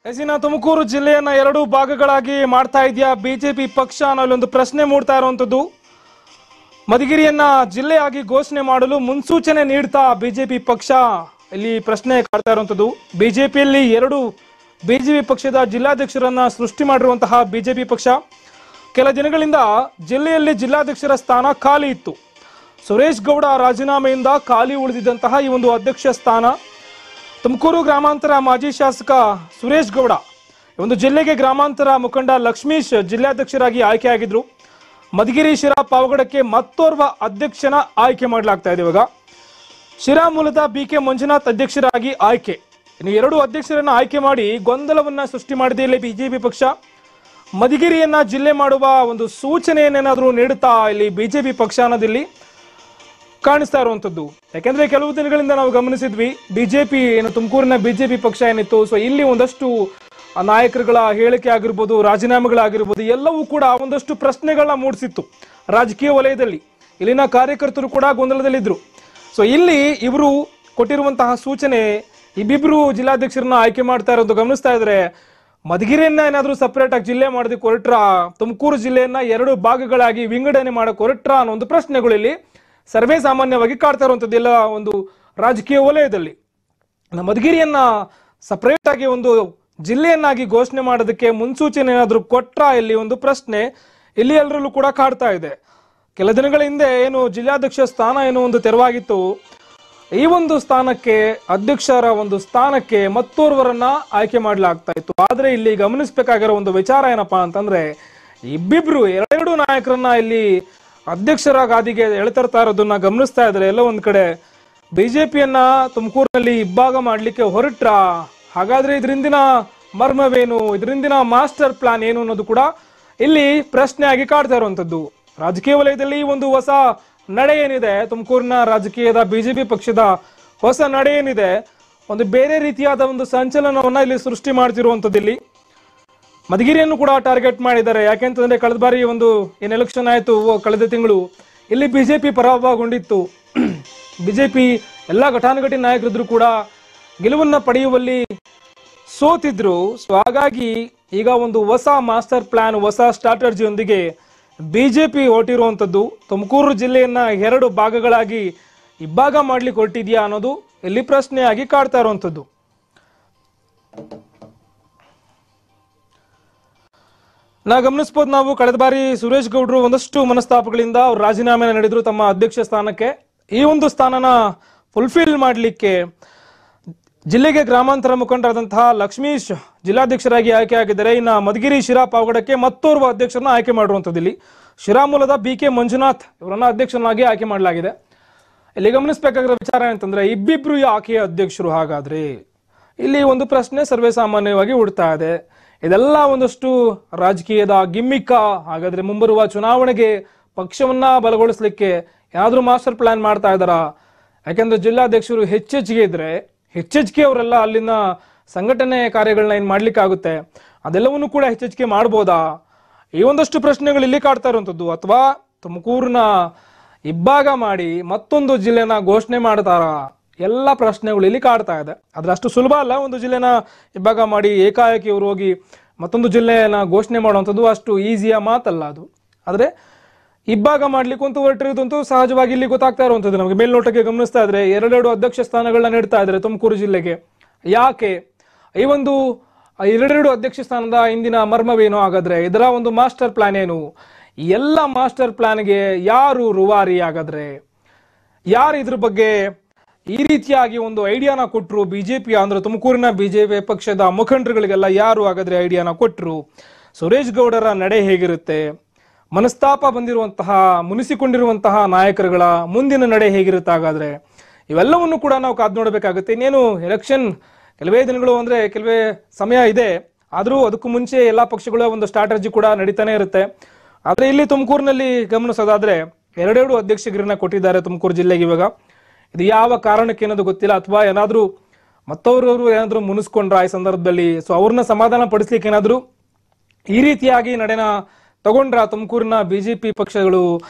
ಎಸಿನ ತುಮಕೂರು ಜಿಲ್ಲೆಯನ್ನ ಎರಡು ಭಾಗಗಳಾಗಿ ಮಾಡ್ತಾ ಇದೆಯಾ ಬಿಜೆಪಿ ಪಕ್ಷ ಅನ್ನೋ ಒಂದು ಪ್ರಶ್ನೆ ಮೂಡ್ತಾ ಇರುವಂತದ್ದು ಮಧುಗಿರಿಯನ್ನ ಜಿಲ್ಲೆಯಾಗಿ ಘೋಷಣೆ ಮಾಡಲು ಮುನ್ಸೂಚನೆ ನೀಡ್ತಾ ಬಿಜೆಪಿ ಪಕ್ಷ ಇಲ್ಲಿ ಪ್ರಶ್ನೆ ಕಾಡ್ತಾ ಇರುವಂತದ್ದು ಬಿಜೆಪಿಯಲ್ಲಿ ಎರಡು ಬಿಜೆಪಿ ಪಕ್ಷದ ಜಿಲ್ಲಾಧ್ಯಕ್ಷರನ್ನ ಸೃಷ್ಟಿ ಮಾಡಿರುವಂತಹ ಬಿಜೆಪಿ ಪಕ್ಷ ಕೆಲ ದಿನಗಳಿಂದ ಜಿಲ್ಲೆಯಲ್ಲಿ ಜಿಲ್ಲಾಧ್ಯಕ್ಷರ ಸ್ಥಾನ ಖಾಲಿ ಇತ್ತು ಸುರೇಶ್ ಗೌಡ ರಾಜೀನಾಮೆಯಿಂದ ಖಾಲಿ ಉಳಿದಿದ್ದಂತಹ ಈ ಒಂದು ಅಧ್ಯಕ್ಷ ಸ್ಥಾನ ತುಮಕೂರು ಗ್ರಾಮಾಂತರ ಮಾಜಿ ಶಾಸಕ ಸುರೇಶ್ ಗೌಡ ಈ ಒಂದು ಜಿಲ್ಲೆಗೆ ಗ್ರಾಮಾಂತರ ಮುಖಂಡ ಲಕ್ಷ್ಮೀಶ್ ಜಿಲ್ಲಾಧ್ಯಕ್ಷರಾಗಿ ಆಯ್ಕೆಯಾಗಿದ್ರು ಮಧುಗಿರಿ ಶಿರಾ ಪಾವಗಡಕ್ಕೆ ಮತ್ತೋರ್ವ ಅಧ್ಯಕ್ಷನ ಆಯ್ಕೆ ಮಾಡಲಾಗ್ತಾ ಇದೆ ಇವಾಗ ಶಿರಾ ಮೂಲದ ಬಿ ಕೆ ಮಂಜುನಾಥ್ ಅಧ್ಯಕ್ಷರಾಗಿ ಆಯ್ಕೆ ಇನ್ನು ಎರಡು ಅಧ್ಯಕ್ಷರನ್ನ ಆಯ್ಕೆ ಮಾಡಿ ಗೊಂದಲವನ್ನ ಸೃಷ್ಟಿ ಮಾಡಿದೆ ಇಲ್ಲಿ ಬಿಜೆಪಿ ಪಕ್ಷ ಮಧುಗಿರಿಯನ್ನ ಜಿಲ್ಲೆ ಮಾಡುವ ಒಂದು ಸೂಚನೆಯನ್ನೇನಾದ್ರೂ ನೀಡುತ್ತಾ ಇಲ್ಲಿ ಬಿಜೆಪಿ ಪಕ್ಷ ಅನ್ನೋದಿಲ್ಲಿ ಕಾಣಿಸ್ತಾ ಇರುವಂತದ್ದು ಯಾಕೆಂದ್ರೆ ಕೆಲವು ದಿನಗಳಿಂದ ನಾವು ಗಮನಿಸಿದ್ವಿ ಬಿಜೆಪಿ ಏನು ತುಮಕೂರಿನ ಬಿಜೆಪಿ ಪಕ್ಷ ಏನಿತ್ತು ಸೊ ಇಲ್ಲಿ ಒಂದಷ್ಟು ಆ ನಾಯಕರುಗಳ ಹೇಳಿಕೆ ಆಗಿರ್ಬೋದು ರಾಜೀನಾಮೆಗಳಾಗಿರ್ಬೋದು ಎಲ್ಲವೂ ಕೂಡ ಒಂದಷ್ಟು ಪ್ರಶ್ನೆಗಳನ್ನ ಮೂಡಿಸಿತ್ತು ರಾಜಕೀಯ ವಲಯದಲ್ಲಿ ಇಲ್ಲಿನ ಕಾರ್ಯಕರ್ತರು ಕೂಡ ಗೊಂದಲದಲ್ಲಿದ್ರು ಸೊ ಇಲ್ಲಿ ಇವರು ಕೊಟ್ಟಿರುವಂತಹ ಸೂಚನೆ ಇಬ್ಬಿಬ್ರು ಜಿಲ್ಲಾಧ್ಯಕ್ಷರನ್ನ ಆಯ್ಕೆ ಮಾಡ್ತಾ ಇರೋದು ಗಮನಿಸ್ತಾ ಇದ್ರೆ ಮಧುಗಿರಿಯನ್ನ ಏನಾದ್ರೂ ಸಪರೇಟ್ ಆಗಿ ಜಿಲ್ಲೆ ಮಾಡೋದಕ್ಕೆ ಹೊರಟ್ರ ತುಮಕೂರು ಜಿಲ್ಲೆಯನ್ನ ಎರಡು ಭಾಗಗಳಾಗಿ ವಿಂಗಡಣೆ ಮಾಡಕ್ ಹೊರಟ್ರ ಅನ್ನೋ ಒಂದು ಪ್ರಶ್ನೆಗಳು ಇಲ್ಲಿ ಸರ್ವೇ ಸಾಮಾನ್ಯವಾಗಿ ಕಾಡ್ತಾ ಇರುವಂತದ್ದು ಎಲ್ಲ ಒಂದು ರಾಜಕೀಯ ವಲಯದಲ್ಲಿ ನಮ್ಮ ಮಧುಗಿರಿಯನ್ನ ಸಪರೇಟ್ ಆಗಿ ಒಂದು ಜಿಲ್ಲೆಯನ್ನಾಗಿ ಘೋಷಣೆ ಮಾಡೋದಕ್ಕೆ ಮುನ್ಸೂಚನೆ ಏನಾದರೂ ಕೊಟ್ರ ಇಲ್ಲಿ ಒಂದು ಪ್ರಶ್ನೆ ಇಲ್ಲಿ ಎಲ್ಲರಲ್ಲೂ ಕೂಡ ಕಾಡ್ತಾ ಇದೆ ಕೆಲ ದಿನಗಳ ಹಿಂದೆ ಏನು ಜಿಲ್ಲಾಧ್ಯಕ್ಷ ಸ್ಥಾನ ಏನು ಒಂದು ತೆರವಾಗಿತ್ತು ಈ ಒಂದು ಸ್ಥಾನಕ್ಕೆ ಅಧ್ಯಕ್ಷರ ಒಂದು ಸ್ಥಾನಕ್ಕೆ ಮತ್ತೋರ್ವರನ್ನ ಆಯ್ಕೆ ಮಾಡಲಾಗ್ತಾ ಇತ್ತು ಆದ್ರೆ ಇಲ್ಲಿ ಗಮನಿಸಬೇಕಾಗಿರೋ ಒಂದು ವಿಚಾರ ಏನಪ್ಪಾ ಅಂತಂದ್ರೆ ಇಬ್ಬಿಬ್ರು ಎರಡೆರಡು ನಾಯಕರನ್ನ ಇಲ್ಲಿ ಅಧ್ಯಕ್ಷರ ಗಾದಿಗೆ ಎಳೆತರ್ತಾ ಇರೋದನ್ನ ಗಮನಿಸ್ತಾ ಇದ್ರೆ ಎಲ್ಲ ಒಂದ್ ಕಡೆ ಬಿಜೆಪಿಯನ್ನ ತುಮಕೂರಿನಲ್ಲಿ ಇಬ್ಬಾಗ ಮಾಡ್ಲಿಕ್ಕೆ ಹೊರಟ್ರ ಹಾಗಾದ್ರೆ ಇದರಿಂದಿನ ಮರ್ಮವೇನು ಇದರಿಂದಿನ ಮಾಸ್ಟರ್ ಪ್ಲಾನ್ ಏನು ಅನ್ನೋದು ಕೂಡ ಇಲ್ಲಿ ಪ್ರಶ್ನೆ ಆಗಿ ಕಾಡ್ತಾ ಇರುವಂತದ್ದು ರಾಜಕೀಯ ವಲಯದಲ್ಲಿ ಒಂದು ಹೊಸ ನಡೆ ಏನಿದೆ ತುಮಕೂರಿನ ರಾಜಕೀಯದ ಬಿಜೆಪಿ ಪಕ್ಷದ ಹೊಸ ನಡೆ ಏನಿದೆ ಒಂದು ಬೇರೆ ರೀತಿಯಾದ ಒಂದು ಸಂಚಲನವನ್ನ ಇಲ್ಲಿ ಸೃಷ್ಟಿ ಮಾಡ್ತಿರುವಂತದ್ದು ಇಲ್ಲಿ ಮಧುಗಿರಿಯನ್ನು ಕೂಡ ಟಾರ್ಗೆಟ್ ಮಾಡಿದ್ದಾರೆ ಯಾಕೆಂತಂದ್ರೆ ಕಳೆದ ಬಾರಿ ಒಂದು ಏನ್ ಎಲೆಕ್ಷನ್ ಆಯ್ತು ಓ, ಕಳೆದ ತಿಂಗಳು ಇಲ್ಲಿ ಬಿಜೆಪಿ ಪರಾಭವಗೊಂಡಿತ್ತು ಬಿಜೆಪಿ ಎಲ್ಲಾ ಘಟಾನುಘಟಿ ನಾಯಕರಿದ್ರು ಕೂಡ ಗೆಲುವನ್ನ ಪಡೆಯುವಲ್ಲಿ ಸೋತಿದ್ರು ಸೊ ಹಾಗಾಗಿ ಈಗ ಒಂದು ಹೊಸ ಮಾಸ್ಟರ್ ಪ್ಲಾನ್ ಹೊಸ ಸ್ಟ್ರಾಟಜಿಯೊಂದಿಗೆ ಬಿಜೆಪಿ ಹೊರಟಿರುವಂಥದ್ದು ತುಮಕೂರು ಜಿಲ್ಲೆಯನ್ನ ಎರಡು ಭಾಗಗಳಾಗಿ ಇಬ್ಬಾಗ ಮಾಡ್ಲಿಕ್ಕೆ ಹೊರಟಿದ್ಯಾ ಅನ್ನೋದು ಇಲ್ಲಿ ಪ್ರಶ್ನೆಯಾಗಿ ಕಾಡ್ತಾ ಇರುವಂಥದ್ದು ನಾ ಗಮನಿಸ್ಬೋದು ನಾವು ಕಳೆದ ಬಾರಿ ಸುರೇಶ್ ಗೌಡ್ರು ಒಂದಷ್ಟು ಮನಸ್ತಾಪಗಳಿಂದ ಅವ್ರು ರಾಜೀನಾಮೆ ನಡೆದ್ರು ತಮ್ಮ ಅಧ್ಯಕ್ಷ ಸ್ಥಾನಕ್ಕೆ ಈ ಒಂದು ಸ್ಥಾನನ ಫುಲ್ಫಿಲ್ ಮಾಡಲಿಕ್ಕೆ ಜಿಲ್ಲೆಗೆ ಗ್ರಾಮಾಂತರ ಮುಖಂಡರಾದಂತಹ ಲಕ್ಷ್ಮೀಶ್ ಜಿಲ್ಲಾಧ್ಯಕ್ಷರಾಗಿ ಆಯ್ಕೆ ಆಗಿದ್ದಾರೆ ಇನ್ನ ಮಧುಗಿರಿ ಶಿರಾ ಪಾವಗಡಕ್ಕೆ ಮತ್ತೋರ್ವ ಅಧ್ಯಕ್ಷರನ್ನ ಆಯ್ಕೆ ಮಾಡಿರುವಂಥದ್ದು ಇಲ್ಲಿ ಶಿರಾ ಮೂಲದ ಬಿ ಕೆ ಮಂಜುನಾಥ್ ಇವರನ್ನ ಅಧ್ಯಕ್ಷನಾಗಿ ಆಯ್ಕೆ ಮಾಡಲಾಗಿದೆ ಇಲ್ಲಿ ಗಮನಿಸಬೇಕಾಗಿರೋ ವಿಚಾರ ಏನಂತಂದ್ರೆ ಇಬ್ಬಿಬ್ರು ಯಾಕೆ ಅಧ್ಯಕ್ಷರು ಹಾಗಾದ್ರೆ ಇಲ್ಲಿ ಒಂದು ಪ್ರಶ್ನೆ ಸರ್ವೇ ಸಾಮಾನ್ಯವಾಗಿ ಹುಡ್ತಾ ಇದೆ ಇದೆಲ್ಲ ಒಂದಷ್ಟು ರಾಜಕೀಯದ ಗಿಮ್ಮಿಕ್ಕ ಹಾಗಾದ್ರೆ ಮುಂಬರುವ ಚುನಾವಣೆಗೆ ಪಕ್ಷವನ್ನ ಬಲಗೊಳಿಸ್ಲಿಕ್ಕೆ ಏನಾದ್ರೂ ಮಾಸ್ಟರ್ ಪ್ಲಾನ್ ಮಾಡ್ತಾ ಇದ್ದಾರಾ ಯಾಕಂದ್ರೆ ಜಿಲ್ಲಾಧ್ಯಕ್ಷರು ಹೆಚ್ಚೆಚ್ಚಿಗೆ ಇದ್ರೆ ಹೆಚ್ಚೆಚ್ಚಿಗೆ ಅವರೆಲ್ಲ ಅಲ್ಲಿನ ಸಂಘಟನೆ ಕಾರ್ಯಗಳನ್ನ ಏನ್ ಮಾಡ್ಲಿಕ್ಕಾಗುತ್ತೆ ಅದೆಲ್ಲವನ್ನೂ ಕೂಡ ಹೆಚ್ಚೆಚ್ಚಿಗೆ ಮಾಡ್ಬೋದಾ ಈ ಒಂದಷ್ಟು ಪ್ರಶ್ನೆಗಳು ಇಲ್ಲಿ ಕಾಡ್ತಾ ಇರುವಂತದ್ದು ಅಥವಾ ತುಮಕೂರಿನ ಇಬ್ಬಾಗ ಮಾಡಿ ಮತ್ತೊಂದು ಜಿಲ್ಲೆನ ಘೋಷಣೆ ಮಾಡ್ತಾರಾ ಎಲ್ಲ ಪ್ರಶ್ನೆಗಳು ಇಲ್ಲಿ ಕಾಡ್ತಾ ಇದೆ ಆದ್ರೆ ಅಷ್ಟು ಸುಲಭ ಅಲ್ಲ ಒಂದು ಜಿಲ್ಲೆನ ಇಬ್ಬಾಗ ಮಾಡಿ ಏಕಾಏಕಿ ಇವರು ಹೋಗಿ ಮತ್ತೊಂದು ಜಿಲ್ಲೆನ ಘೋಷಣೆ ಮಾಡುವಂಥದ್ದು ಅಷ್ಟು ಈಸಿಯ ಮಾತಲ್ಲ ಅದು ಆದ್ರೆ ಇಬ್ಬಾಗ ಮಾಡ್ಲಿಕ್ಕೆ ಅಂತೂ ಹೊರಟಿರೋದಂತೂ ಸಹಜವಾಗಿ ಇಲ್ಲಿ ಗೊತ್ತಾಗ್ತಾ ಇರುವಂಥದ್ದು ನಮಗೆ ಮೇಲ್ನೋಟಕ್ಕೆ ಗಮನಿಸ್ತಾ ಇದ್ರೆ ಎರಡೆರಡು ಅಧ್ಯಕ್ಷ ಸ್ಥಾನಗಳನ್ನ ನೀಡ್ತಾ ಇದ್ದಾರೆ ತುಮಕೂರು ಜಿಲ್ಲೆಗೆ ಯಾಕೆ ಈ ಒಂದು ಎರಡೆರಡು ಅಧ್ಯಕ್ಷ ಸ್ಥಾನದ ಇಂದಿನ ಮರ್ಮವೇನು ಹಾಗಾದ್ರೆ ಇದರ ಒಂದು ಮಾಸ್ಟರ್ ಪ್ಲಾನ್ ಏನು ಈ ಎಲ್ಲ ಮಾಸ್ಟರ್ ಪ್ಲಾನ್ಗೆ ಯಾರು ರುವಾರಿ ಹಾಗಾದ್ರೆ ಯಾರು ಇದ್ರ ಬಗ್ಗೆ ಈ ರೀತಿಯಾಗಿ ಒಂದು ಐಡಿಯಾನ ಕೊಟ್ಟರು ಬಿಜೆಪಿ ಅಂದ್ರೆ ತುಮಕೂರಿನ ಬಿಜೆಪಿ ಪಕ್ಷದ ಮುಖಂಡರುಗಳಿಗೆಲ್ಲ ಯಾರು ಹಾಗಾದ್ರೆ ಐಡಿಯಾನ ಕೊಟ್ಟರು ಸುರೇಶ್ ಗೌಡರ ನಡೆ ಹೇಗಿರುತ್ತೆ ಮನಸ್ತಾಪ ಬಂದಿರುವಂತಹ ಮುನಿಸಿಕೊಂಡಿರುವಂತಹ ನಾಯಕರುಗಳ ಮುಂದಿನ ನಡೆ ಹೇಗಿರುತ್ತೆ ಹಾಗಾದ್ರೆ ಇವೆಲ್ಲವನ್ನು ಕೂಡ ನಾವು ಕಾದ್ ನೋಡಬೇಕಾಗುತ್ತೆ ಇನ್ನೇನು ಎಲೆಕ್ಷನ್ ಕೆಲವೇ ದಿನಗಳು ಅಂದ್ರೆ ಕೆಲವೇ ಸಮಯ ಇದೆ ಆದರೂ ಅದಕ್ಕೂ ಮುಂಚೆ ಎಲ್ಲಾ ಪಕ್ಷಗಳ ಒಂದು ಸ್ಟ್ರಾಟಜಿ ಕೂಡ ನಡೀತಾನೆ ಇರುತ್ತೆ ಆದ್ರೆ ಇಲ್ಲಿ ತುಮಕೂರಿನಲ್ಲಿ ಗಮನಿಸೋದಾದ್ರೆ ಎರಡೆರಡು ಅಧ್ಯಕ್ಷಗಿರನ್ನ ಕೊಟ್ಟಿದ್ದಾರೆ ತುಮಕೂರು ಜಿಲ್ಲೆಗೆ ಇವಾಗ ಇದು ಯಾವ ಕಾರಣಕ್ಕೆ ಅನ್ನೋದು ಗೊತ್ತಿಲ್ಲ ಅಥವಾ ಏನಾದ್ರೂ ಮತ್ತವ್ರವ್ರು ಏನಾದ್ರೂ ಮುನಿಸ್ಕೊಂಡ್ರ ಈ ಸಂದರ್ಭದಲ್ಲಿ ಸೊ ಅವ್ರನ್ನ ಸಮಾಧಾನ ಪಡಿಸ್ಲಿಕ್ಕೆ ಏನಾದ್ರೂ ಈ ರೀತಿಯಾಗಿ ನಡೆನ ತಗೊಂಡ್ರ ತುಮಕೂರಿನ ಬಿಜೆಪಿ ಪಕ್ಷಗಳು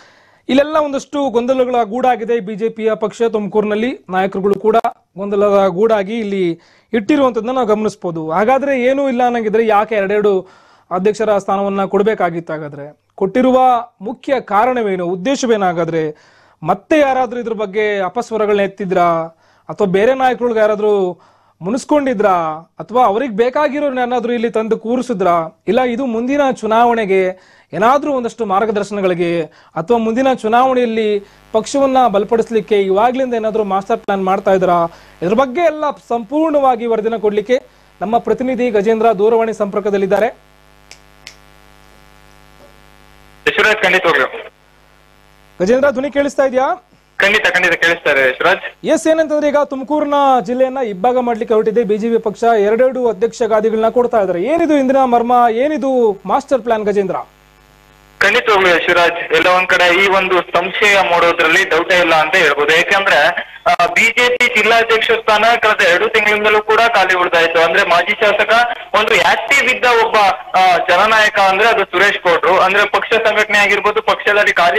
ಇಲ್ಲೆಲ್ಲ ಒಂದಷ್ಟು ಗೊಂದಲಗಳ ಗೂಡಾಗಿದೆ ಬಿಜೆಪಿಯ ಪಕ್ಷ ತುಮಕೂರಿನಲ್ಲಿ ನಾಯಕರುಗಳು ಕೂಡ ಗೊಂದಲದ ಗೂಡಾಗಿ ಇಲ್ಲಿ ಇಟ್ಟಿರುವಂತದ್ದನ್ನ ನಾವು ಗಮನಿಸಬಹುದು ಹಾಗಾದ್ರೆ ಏನೂ ಇಲ್ಲ ಅನ್ನಂಗಿದ್ರೆ ಯಾಕೆ ಎರಡೆರಡು ಅಧ್ಯಕ್ಷರ ಸ್ಥಾನವನ್ನ ಕೊಡಬೇಕಾಗಿತ್ತು ಹಾಗಾದ್ರೆ ಕೊಟ್ಟಿರುವ ಮುಖ್ಯ ಕಾರಣವೇನು ಉದ್ದೇಶವೇನಾಗಾದ್ರೆ ಮತ್ತೆ ಯಾರಾದ್ರೂ ಇದ್ರ ಬಗ್ಗೆ ಅಪಸ್ವರಗಳನ್ನ ಎತ್ತಿದ್ರಾ ಅಥವಾ ಬೇರೆ ನಾಯಕರುಗಳಿಗೆ ಯಾರಾದ್ರೂ ಮುನಿಸ್ಕೊಂಡಿದ್ರಾ ಅಥವಾ ಅವ್ರಿಗೆ ಬೇಕಾಗಿರೋರ್ನ ಏನಾದ್ರೂ ಇಲ್ಲಿ ತಂದು ಕೂರಿಸಿದ್ರಾ ಇಲ್ಲ ಇದು ಮುಂದಿನ ಚುನಾವಣೆಗೆ ಏನಾದ್ರೂ ಒಂದಷ್ಟು ಮಾರ್ಗದರ್ಶನಗಳಿಗೆ ಅಥವಾ ಮುಂದಿನ ಚುನಾವಣೆಯಲ್ಲಿ ಪಕ್ಷವನ್ನ ಬಲಪಡಿಸಲಿಕ್ಕೆ ಇವಾಗ್ಲಿಂದ ಏನಾದ್ರೂ ಮಾಸ್ಟರ್ ಪ್ಲಾನ್ ಮಾಡ್ತಾ ಇದ್ರಾ ಇದ್ರ ಬಗ್ಗೆ ಎಲ್ಲ ಸಂಪೂರ್ಣವಾಗಿ ವರದಿನ ಕೊಡ್ಲಿಕ್ಕೆ ನಮ್ಮ ಪ್ರತಿನಿಧಿ ಗಜೇಂದ್ರ ದೂರವಾಣಿ ಸಂಪರ್ಕದಲ್ಲಿದ್ದಾರೆ ಯಶವರಾಜ್ ಖಂಡಿತವಾಗ್ಲು ಗಜೇಂದ್ರ ಧ್ವನಿ ಕೇಳಿಸ್ತಾ ಇದೆಯಾ ಖಂಡಿತ ಖಂಡಿತ ಕೇಳಿಸ್ತಾರೆ ಯಶವರಾಜ್ ಎಸ್ ಏನಂತಂದ್ರೆ ಈಗ ತುಮಕೂರಿನ ಜಿಲ್ಲೆಯನ್ನ ಇಬ್ಬಾಗ ಮಾಡ್ಲಿಕ್ಕೆ ಹೊರಟಿದೆ ಬಿಜೆಪಿ ಪಕ್ಷ ಎರಡೆರಡು ಅಧ್ಯಕ್ಷ ಗಾದಿಗಳನ್ನ ಕೊಡ್ತಾ ಇದ್ದಾರೆ ಏನಿದು ಇಂದಿನ ಮರ್ಮ ಏನಿದು ಮಾಸ್ಟರ್ ಪ್ಲಾನ್ ಗಜೇಂದ್ರ ಖಂಡಿತವಾಗ್ಲು ಯಶವರಾಜ್ ಎಲ್ಲ ಒಂದ್ ಕಡೆ ಈ ಒಂದು ಸಂಶಯ ಮೂಡೋದ್ರಲ್ಲಿ ಡೌಟೇ ಇಲ್ಲ ಅಂತ ಹೇಳ್ಬೋದು ಯಾಕಂದ್ರೆ ಬಿಜೆಪಿ ಜಿಲ್ಲಾಧ್ಯಕ್ಷ ಸ್ಥಾನ ಕಳೆದ ಎರಡು ತಿಂಗಳಿಂದಲೂ ಕೂಡ ಖಾಲಿ ಉಳಿದಾಯ್ತು ಅಂದ್ರೆ ಮಾಜಿ ಶಾಸಕ ಒಂದು ಆಕ್ಟಿವ್ ಇದ್ದ ಒಬ್ಬ ಆ, ಜನನಾಯಕ ಅಂದ್ರೆ ಅದು ಸುರೇಶ್ ಗೌಡ್ರು ಅಂದ್ರೆ ಪಕ್ಷ ಸಂಘಟನೆ ಆಗಿರ್ಬೋದು ಪಕ್ಷದಲ್ಲಿ ಕಾರ್ಯ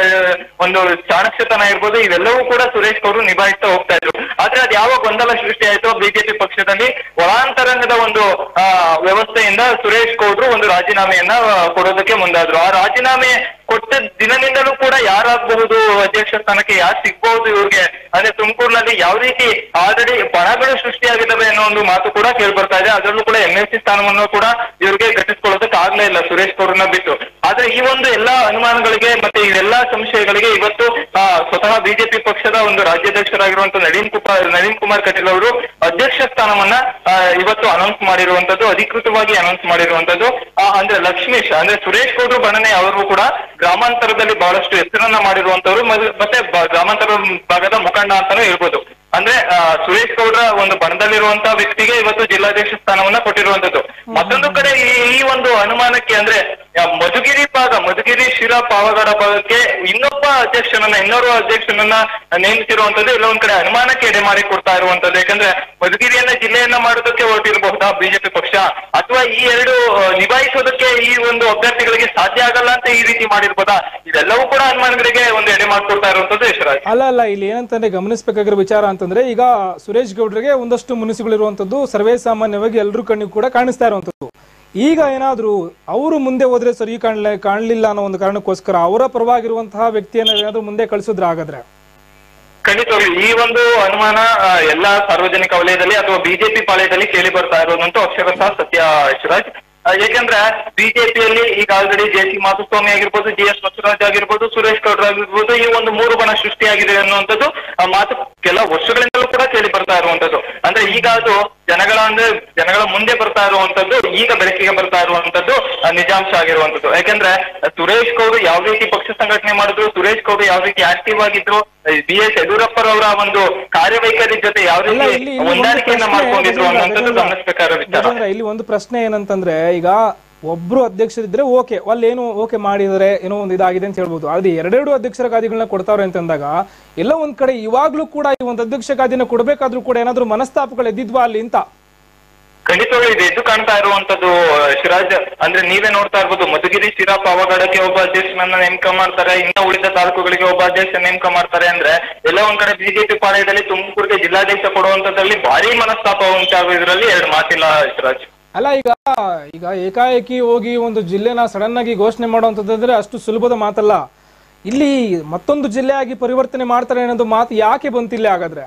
ಒಂದು ಚಾಣಕ್ಷತನ ಇರ್ಬೋದು ಇವೆಲ್ಲವೂ ಕೂಡ ಸುರೇಶ್ ಗೌಡ್ರು ನಿಭಾಯಿಸ್ತಾ ಹೋಗ್ತಾ ಇದ್ರು ಆದ್ರೆ ಅದು ಯಾವ ಗೊಂದಲ ಸೃಷ್ಟಿ ಆಯ್ತು ಬಿಜೆಪಿ ಪಕ್ಷದಲ್ಲಿ ಒಳಾಂತರಂಗದ ಒಂದು ಆ, ವ್ಯವಸ್ಥೆಯಿಂದ ಸುರೇಶ್ ಗೌಡ್ರು ಒಂದು ರಾಜೀನಾಮೆಯನ್ನ ಆ, ಕೊಡೋದಕ್ಕೆ ಮುಂದಾದ್ರು ಆ ರಾಜೀನಾಮೆ ಕೊಟ್ಟ ದಿನದಿಂದಲೂ ಕೂಡ ಯಾರಾಗಬಹುದು ಅಧ್ಯಕ್ಷ ಸ್ಥಾನಕ್ಕೆ ಯಾರು ಸಿಗ್ಬಹುದು ಇವ್ರಿಗೆ ಅಂದ್ರೆ ತುಮಕೂರಿನಲ್ಲಿ ಯಾವ ರೀತಿ ಆಲ್ರೆಡಿ ಬಣಗಳು ಸೃಷ್ಟಿಯಾಗಿದ್ದಾವೆ ಅನ್ನೋ ಒಂದು ಮಾತು ಕೂಡ ಕೇಳಿ ಬರ್ತಾ ಇದೆ ಅದರಲ್ಲೂ ಕೂಡ ಎಂ ಎಲ್ ಸಿ ಸ್ಥಾನವನ್ನು ಕೂಡ ಇವ್ರಿಗೆ ಘಟಿಸ್ಕೊಳ್ಳೋದಕ್ಕೆ ಆಗ್ಲೇ ಇಲ್ಲ ಸುರೇಶ್ ಗೌಡ್ರನ್ನ ಬಿಟ್ಟು ಆದ್ರೆ ಈ ಒಂದು ಎಲ್ಲಾ ಅನುಮಾನಗಳಿಗೆ ಮತ್ತೆ ಇವೆಲ್ಲಾ ಸಂಶಯಗಳಿಗೆ ಇವತ್ತು ಆ, ಸ್ವತಃ ಬಿಜೆಪಿ ಪಕ್ಷದ ಒಂದು ರಾಜ್ಯಾಧ್ಯಕ್ಷರಾಗಿರುವಂತಹ ನಳಿನ್ ಕುಮಾರ್ ನಳಿನ್ ಕುಮಾರ್ ಕಟೀಲ್ ಅವರು ಅಧ್ಯಕ್ಷ ಸ್ಥಾನವನ್ನ ಆ, ಇವತ್ತು ಅನೌನ್ಸ್ ಮಾಡಿರುವಂತದ್ದು ಅಧಿಕೃತವಾಗಿ ಅನೌನ್ಸ್ ಮಾಡಿರುವಂತದ್ದು ಆ, ಅಂದ್ರೆ ಲಕ್ಷ್ಮೀಶ್ ಅಂದ್ರೆ ಸುರೇಶ್ ಗೌಡ್ರು ಬಣನೆ ಅವರು ಕೂಡ ಗ್ರಾಮಾಂತರದಲ್ಲಿ ಬಹಳಷ್ಟು ಹೆಸರನ್ನ ಮಾಡಿರುವಂತವ್ರು ಮ- ಮತ್ತೆ ಬ- ಗ್ರಾಮಾಂತರ ಭಾಗದ ಮುಖಂಡ ಅಂತಾನೂ ಹೇಳ್ಬೋದು ಅಂದ್ರೆ ಆ, ಸುರೇಶ್ ಗೌಡ್ರ ಒಂದು ಬಣದಲ್ಲಿರುವಂತಹ ವ್ಯಕ್ತಿಗೆ ಇವತ್ತು ಜಿಲ್ಲಾಧ್ಯಕ್ಷ ಸ್ಥಾನವನ್ನ ಕೊಟ್ಟಿರುವಂತದ್ದು ಮತ್ತೊಂದು ಕಡೆ ಈ ಈ ಒಂದು ಅನುಮಾನಕ್ಕೆ ಅಂದ್ರೆ ಆ, ಮಧುಗಿರಿ ಭಾಗ ಮಧುಗಿರಿ ಶಿರಾ ಪಾವಗಡ ಭಾಗಕ್ಕೆ ಇನ್ನೊಬ್ಬ ಅಧ್ಯಕ್ಷನನ್ನ ಇನ್ನೋರ್ವ ಅಧ್ಯಕ್ಷನನ್ನ ನೇಮಿಸಿರುವಂತದ್ದು ಇಲ್ಲ ಒಂದ್ ಕಡೆ ಅನುಮಾನಕ್ಕೆ ಎಡೆ ಮಾಡಿ ಕೊಡ್ತಾ ಇರುವಂತದ್ದು ಯಾಕಂದ್ರೆ ಮಧುಗಿರಿಯನ್ನ ಜಿಲ್ಲೆಯನ್ನ ಮಾಡೋದಕ್ಕೆ ಹೊರಟಿರಬಹುದಾ ಬಿಜೆಪಿ ಪಕ್ಷ ಅಥವಾ ಈ ಎರಡು ಆ, ನಿಭಾಯಿಸೋದಕ್ಕೆ ಈ ಒಂದು ಅಭ್ಯರ್ಥಿಗಳಿಗೆ ಸಾಧ್ಯ ಆಗಲ್ಲ ಅಂತ ಈ ರೀತಿ ಮಾಡಿರ್ಬೋದಾ ಇದೆಲ್ಲವೂ ಕೂಡ ಅನುಮಾನಗಳಿಗೆ ಒಂದು ಎಡೆ ಮಾಡ್ಕೊಡ್ತಾ ಇರುವಂತದ್ದು ಯಶರಾಜ್ ಅಲ್ಲ ಅಲ್ಲ ಇಲ್ಲಿ ಏನಂತಂದ್ರೆ ಗಮನಿಸಬೇಕಾಗಿರೋ ವಿಚಾರ ಅಂತಂದ್ರೆ ಈಗ ಸುರೇಶ್ ಗೌಡ್ರಿಗೆ ಒಂದಷ್ಟು ಮುನಿಸುಗಳಿರುವಂತದ್ದು ಸರ್ವೇ ಸಾಮಾನ್ಯವಾಗಿ ಎಲ್ಲರೂ ಕಣ್ಣಿಗೆ ಕೂಡ ಕಾಣಿಸ್ತಾ ಇರುವಂತದ್ದು ಈಗ ಏನಾದ್ರೂ ಅವರು ಮುಂದೆ ಹೋದ್ರೆ ಸರಿ ಕಾಣ್ಲ ಕಾಣ್ಲಿಲ್ಲ ಅನ್ನೋ ಒಂದು ಕಾರಣಕ್ಕೋಸ್ಕರ ಅವರ ಪರವಾಗಿರುವಂತಹ ವ್ಯಕ್ತಿಯನ್ನ ಏನಾದ್ರೂ ಮುಂದೆ ಕಳಿಸಿದ್ರ ಹಾಗಾದ್ರೆ ಖಂಡಿತವಾಗ್ಲು ಈ ಒಂದು ಅನುಮಾನ ಆ, ಎಲ್ಲಾ ಸಾರ್ವಜನಿಕ ವಲಯದಲ್ಲಿ ಅಥವಾ ಬಿಜೆಪಿ ಪಾಳ್ಯದಲ್ಲಿ ಕೇಳಿ ಬರ್ತಾ ಇರೋದಂತೂ ಅಕ್ಷರಶಃ ಸತ್ಯ ಯಶರಾಜ್ ಆ, ಯಾಕಂದ್ರೆ ಬಿಜೆಪಿಯಲ್ಲಿ ಈಗ ಆಲ್ರೆಡಿ ಜೆ ಸಿ ಮಾಧುಸ್ವಾಮಿ ಆಗಿರ್ಬೋದು ಜಿ ಎಸ್ ಬಸವರಾಜ್ ಆಗಿರ್ಬೋದು ಸುರೇಶ್ ಗೌಡ್ರ ಆಗಿರ್ಬೋದು ಈ ಒಂದು ಮೂರು ಬಣ ಸೃಷ್ಟಿಯಾಗಿದೆ ಅನ್ನುವಂಥದ್ದು ಆ ಮಾತು ಕೆಲ ವರ್ಷಗಳಿಂದಲೂ ಕೂಡ ಕೇಳಿ ಬರ್ತಾ ಇರುವಂತದ್ದು ಅಂದ್ರೆ ಈಗ ಅದು ಜನಗಳ ಅಂದ್ರೆ ಜನಗಳ ಮುಂದೆ ಬರ್ತಾ ಇರುವಂತದ್ದು ಈಗ ಬೆಳಕಿಗೆ ಬರ್ತಾ ಇರುವಂತದ್ದು ಆ, ನಿಜಾಂಶ ಆಗಿರುವಂತದ್ದು ಯಾಕಂದ್ರೆ ಸುರೇಶ್ ಗೌಡ್ರು ಯಾವ ರೀತಿ ಪಕ್ಷ ಸಂಘಟನೆ ಮಾಡಿದ್ರು ಸುರೇಶ್ ಗೌಡ್ರು ಯಾವ ರೀತಿ ಆಕ್ಟಿವ್ ಆಗಿದ್ರು ಬಿ ಎಸ್ ಯಡಿಯೂರಪ್ಪರವರ ಒಂದು ಕಾರ್ಯವೈಖರಿ ಜೊತೆ ಯಾವ ಇಲ್ಲ ರೀತಿ ಇಲ್ಲಿ ಇಲ್ಲಿ ಒಂದು ಹೊಂದಾಣಿಕೆಯನ್ನ ಪ್ರಶ್ನೆ ಮಾಡ್ಕೊಂಡಿದ್ರು ಗಜೇಂದ್ರ, ಅನ್ನುವಂಥದ್ದು ಗಜೇಂದ್ರ, ಗಮನಿಸಬೇಕಾದ ವಿಚಾರ ಗಜೇಂದ್ರ, ಇಲ್ಲಿ ಒಂದು ಪ್ರಶ್ನೆ ಏನಂತಂದ್ರೆ ಈಗ ಒಬ್ರು ಅಧ್ಯಕ್ಷರಿದ್ರೆ ಓಕೆ ಅಲ್ಲೇನು ಓಕೆ ಮಾಡಿದರೆ ಏನೋ ಒಂದು ಇದಾಗಿದೆ ಅಂತ ಹೇಳ್ಬೋದು ಆದ್ರೆ ಎರಡೆರಡು ಅಧ್ಯಕ್ಷರ ಗಾದಿಗಳನ್ನ ಕೊಡ್ತಾವ್ರೆ ಅಂತಂದಾಗ ಎಲ್ಲ ಒಂದ್ ಕಡೆ ಇವಾಗ್ಲೂ ಕೂಡ ಈ ಒಂದು ಅಧ್ಯಕ್ಷ ಗಾದಿನ ಕೊಡ್ಬೇಕಾದ್ರೂ ಕೂಡ ಏನಾದ್ರೂ ಮನಸ್ತಾಪಗಳು ಎದ್ದಿದ್ವಾ ಅಲ್ಲಿ ಅಂತ ಖಂಡಿತವಾಗ್ಲೂ ಇದು ಎದ್ದು ಕಾಣ್ತಾ ಇರುವಂತದ್ದು ಶಿರಾಜ್ ಅಂದ್ರೆ ನೀವೇ ನೋಡ್ತಾ ಇರ್ಬೋದು ಮಧುಗಿರಿ ಶಿರಾ ಪಾವಗಡಕ್ಕೆ ಒಬ್ಬ ಅಧ್ಯಕ್ಷನನ್ನ ನೇಮಕ ಮಾಡ್ತಾರೆ ಇನ್ನ ಉಳಿದ ತಾಲೂಕುಗಳಿಗೆ ಒಬ್ಬ ಅಧ್ಯಕ್ಷ ನೇಮಕ ಮಾಡ್ತಾರೆ ಅಂದ್ರೆ ಎಲ್ಲ ಒಂದ್ ಕಡೆ ಬಿಜೆಪಿ ಪಾಳ್ಯದಲ್ಲಿ ತುಮಕೂರಿಗೆ ಜಿಲ್ಲಾಧ್ಯಕ್ಷ ಕೊಡುವಂತದ್ರಲ್ಲಿ ಭಾರಿ ಮನಸ್ತಾಪ ಉಂಟಾಗೋದ್ರಲ್ಲಿ ಎರಡು ಮಾತಿಲ್ಲ ಶಿರಾಜ್ ಅಲ್ಲ ಈಗ ಈಗ ಏಕಾಏಕಿ ಹೋಗಿ ಒಂದು ಜಿಲ್ಲೆನ ಸಡನ್ ಆಗಿ ಘೋಷಣೆ ಮಾಡುವಂತಂದ್ರೆ ಅಷ್ಟು ಸುಲಭದ ಮಾತಲ್ಲ ಇಲ್ಲಿ ಮತ್ತೊಂದು ಜಿಲ್ಲೆಯಾಗಿ ಪರಿವರ್ತನೆ ಮಾಡ್ತಾರೆ ಅನ್ನೋದು ಮಾತು ಯಾಕೆ ಬಂತಿಲ್ಲ ಹಾಗಾದ್ರೆ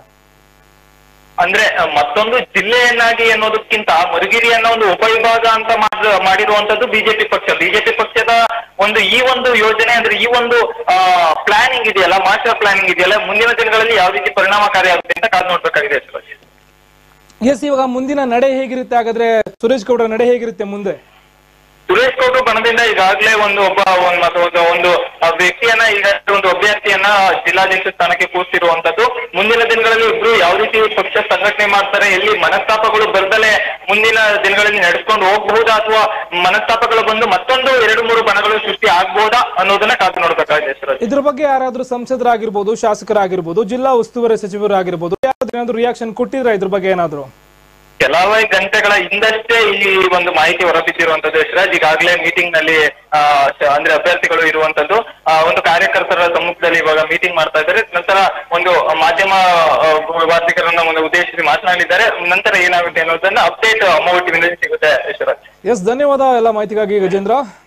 ಅಂದ್ರೆ ಅಹ್, ಮತ್ತೊಂದು ಜಿಲ್ಲೆಯನ್ನಾಗಿ ಅನ್ನೋದಕ್ಕಿಂತ ಮಧುಗಿರಿಯನ್ನ ಒಂದು ಉಪವಿಭಾಗ ಅಂತ ಮಾಡ್- ಮಾಡಿರುವಂತದ್ದು ಬಿಜೆಪಿ ಪಕ್ಷ ಬಿಜೆಪಿ ಪಕ್ಷದ ಒಂದು ಈ ಒಂದು ಯೋಜನೆ ಅಂದ್ರೆ ಈ ಒಂದು ಪ್ಲಾನಿಂಗ್ ಇದೆಯಲ್ಲ ಮಾಸ್ಟರ್ ಪ್ಲಾನಿಂಗ್ ಇದೆಯಲ್ಲ ಮುಂದಿನ ದಿನಗಳಲ್ಲಿ ಯಾವ ರೀತಿ ಪರಿಣಾಮಕಾರಿ ಆಗುತ್ತೆ ಅಂತ ಕಾದು ನೋಡ್ಬೇಕಾಗಿದೆ ಸುರೇಶ್. ಎಸ್ ಇವಾಗ ಮುಂದಿನ ನಡೆ ಹೇಗಿರುತ್ತೆ ಹಾಗಾದ್ರೆ ಸುರೇಶ್ ಗೌಡ್ರ ನಡೆ ಹೇಗಿರುತ್ತೆ ಮುಂದೆ ಸುರೇಶ್ ಗೌಡ್ರು ಬಣದಿಂದ ಈಗಾಗಲೇ ಒಂದು ಒಬ್ಬ ಒಂದು ಮತ್ತು ಒಂದು- ಒಂದು ಆ, ವ್ಯಕ್ತಿಯನ್ನ ಈಗ ಒಂದು ಅಭ್ಯರ್ಥಿಯನ್ನ ಜಿಲ್ಲಾಧ್ಯಕ್ಷ ಸ್ಥಾನಕ್ಕೆ ಕೂರಿಸಿರುವಂತದ್ದು ಮುಂದಿನ ದಿನಗಳಲ್ಲಿ ಇಬ್ರು ಯಾವ ರೀತಿ ಪಕ್ಷ ಸಂಘಟನೆ ಮಾಡ್ತಾರೆ ಎಲ್ಲಿ ಮನಸ್ತಾಪಗಳು ಬರ್ದಲೆ ಮುಂದಿನ ದಿನಗಳಲ್ಲಿ ನಡೆಸ್ಕೊಂಡು ಹೋಗಬಹುದಾ ಅಥವಾ ಮನಸ್ತಾಪಗಳು ಬಂದು ಮತ್ತೊಂದು ಎರಡು ಮೂರು ಬಣಗಳು ಸೃಷ್ಟಿ ಆಗ್ಬಹುದಾ ಅನ್ನೋದನ್ನ ಕಾದು ನೋಡ್ಬೇಕಾಗಿದೆ ಸರ್ ಇದ್ರ ಬಗ್ಗೆ ಯಾರಾದ್ರೂ ಸಂಸದರಾಗಿರ್ಬೋದು ಶಾಸಕರಾಗಿರ್ಬೋದು ಜಿಲ್ಲಾ ಉಸ್ತುವಾರಿ ಸಚಿವರಾಗಿರ್ಬೋದು ಯಾರಾದ್ರೂ ಏನಾದ್ರು ರಿಯಾಕ್ಷನ್ ಕೊಟ್ಟಿದ್ರ ಇದ್ರ ಬಗ್ಗೆ ಏನಾದ್ರು ಕೆಲವೇ ಗಂಟೆಗಳ ಹಿಂದಷ್ಟೇ ಈ ಒಂದು ಮಾಹಿತಿ ಹೊರಬಿದ್ದಿರುವಂತದ್ದು ಯಶರಾಜ್ ಈಗಾಗಲೇ ಮೀಟಿಂಗ್ ನಲ್ಲಿ ಆ, ಶ- ಅಂದ್ರೆ ಅಭ್ಯರ್ಥಿಗಳು ಇರುವಂತದ್ದು ಆ, ಒಂದು ಕಾರ್ಯಕರ್ತರ ಸಮ್ಮುಖದಲ್ಲಿ ಇವಾಗ ಮೀಟಿಂಗ್ ಮಾಡ್ತಾ ಇದ್ದಾರೆ ನಂತರ ಒಂದು ಮಾಧ್ಯಮ ಆ, ವಾರ್ತಿಕರನ್ನ ಒಂದು ಉದ್ದೇಶಿಸಿ ಮಾತನಾಡಿದ್ದಾರೆ ನಂತರ ಏನಾಗುತ್ತೆ ಅನ್ನೋದನ್ನ ಅಪ್ಡೇಟ್ ಅಮೌಂಟ್ ಸಿಗುತ್ತೆ ಯಶರಾಜ್ ಎಸ್ ಧನ್ಯವಾದ ಎಲ್ಲ ಮಾಹಿತಿಗಾಗಿ ಗಜೇಂದ್ರ